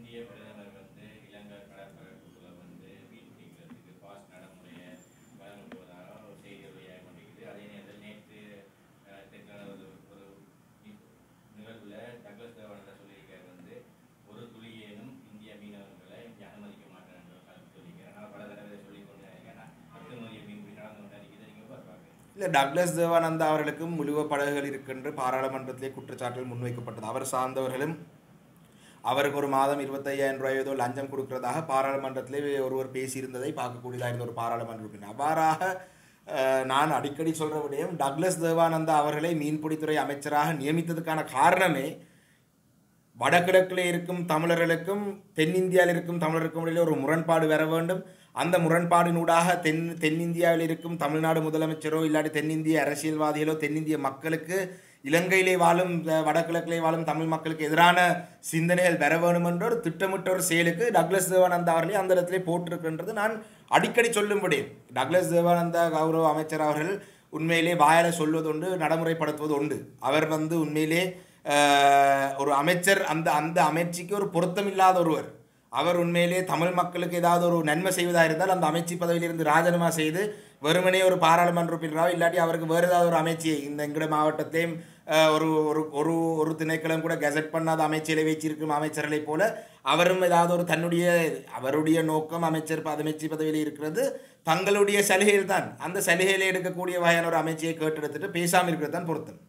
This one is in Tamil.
இந்திய பிரதமர் வந்து இலங்கை கடற்பரப்புக்குள்ள வந்து மீன் பிடிக்கிறதுக்கு பாஸ் நடைமுறையை வழங்க போவதாக ஒரு செய்தி வெளியாக கொண்டிருக்குது அதே நேரத்தில் நேற்று அஹ், தெற்கான ஒரு ஒரு நி- நிகழ்வுல டக்ளஸ் தேவானந்தா சொல்லியிருக்காரு வந்து ஒரு துளியேனும் இந்திய மீனவர்களை இங்கே அனுமதிக்க மாட்டேன் என்ற கருத்து சொல்லியிருக்காரு நான் பல தடவை இதை சொல்லிக் கொண்டு இருக்கேன் அத்துமதிய மீன்பிடி நடந்து கொண்டா இருக்குது நீங்கள் பார்ப்பாங்க இல்லை டக்ளஸ் தேவானந்தா அவர்களுக்கும் முழுவ படகுகள் இருக்கின்ற பாராளுமன்றத்திலே குற்றச்சாட்டுகள் முன்வைக்கப்பட்டது அவர் சார்ந்தவர்களும் அவருக்கு ஒரு மாதம் இருபத்தையாயிரம் ரூபாய் ஏதோ லஞ்சம் கொடுக்கிறதாக பாராளுமன்றத்திலே ஒருவர் பேசியிருந்ததை பார்க்கக்கூடியதாக இருந்த ஒரு பாராளுமன்ற உறுப்பினர் அவ்வாறாக அஹ், நான் அடிக்கடி சொல்ற விடயம் டக்ளஸ் தேவானந்தா அவர்களை மீன்பிடித்துறை அமைச்சராக நியமித்ததுக்கான காரணமே வடகிழக்கில் இருக்கும் தமிழர்களுக்கும் தென்னிந்தியாவில் இருக்கும் தமிழருக்கும் இடையிலே ஒரு முரண்பாடு வர வேண்டும் அந்த முரண்பாடினூடாக தென் தென்னிந்தியாவில் இருக்கும் தமிழ்நாடு முதலமைச்சரோ இல்லாட்டி தென்னிந்திய அரசியல்வாதிகளோ தென்னிந்திய மக்களுக்கு இலங்கையிலே வாழும் அஹ், வடகிழக்கிலே வாழும் தமிழ் மக்களுக்கு எதிரான சிந்தனைகள் வர வேண்டும் என்ற ஒரு திட்டமிட்ட ஒரு செயலுக்கு டக்ளஸ் தேவானந்தா அவர்களை அந்த இடத்திலே போட்டிருக்கின்றது நான் அடிக்கடி சொல்லும்படி டக்ளஸ் தேவானந்தா கௌரவ அமைச்சர் அவர்கள் உண்மையிலே வாயால சொல்வது உண்டு நடைமுறைப்படுத்துவது உண்டு அவர் வந்து உண்மையிலே அஹ், ஒரு அமைச்சர் அந்த அந்த அமைச்சுக்கு ஒரு பொருத்தமில்லாத ஒருவர் அவர் உண்மையிலே தமிழ் மக்களுக்கு ஏதாவது ஒரு நன்மை செய்வதாக இருந்தால் அந்த அமைச்சு பதவியிலிருந்து ராஜினாமா செய்து வெறுமனே ஒரு பாராளுமன்ற உறுப்பினராக இல்லாட்டி அவருக்கு வேறு ஏதாவது ஒரு அமைச்சியை இந்த எங்கட மாவட்டத்தையும் அஹ், ஒரு ஒரு ஒரு ஒரு திணைக்களம் கூட கெசட் பண்ணாத அமைச்சிகளை வச்சிருக்கும் அமைச்சர்களைப் போல அவரும் ஏதாவது ஒரு தன்னுடைய அவருடைய நோக்கம் அமைச்சர் ப- அமைச்சு பதவியில் இருக்கிறது தங்களுடைய சலுகையில் தான் அந்த சலுகையில் எடுக்கக்கூடிய வகையான ஒரு அமைச்சியை கேட்டெடுத்துட்டு பேசாமல் இருக்கிறது தான் பொருத்தம்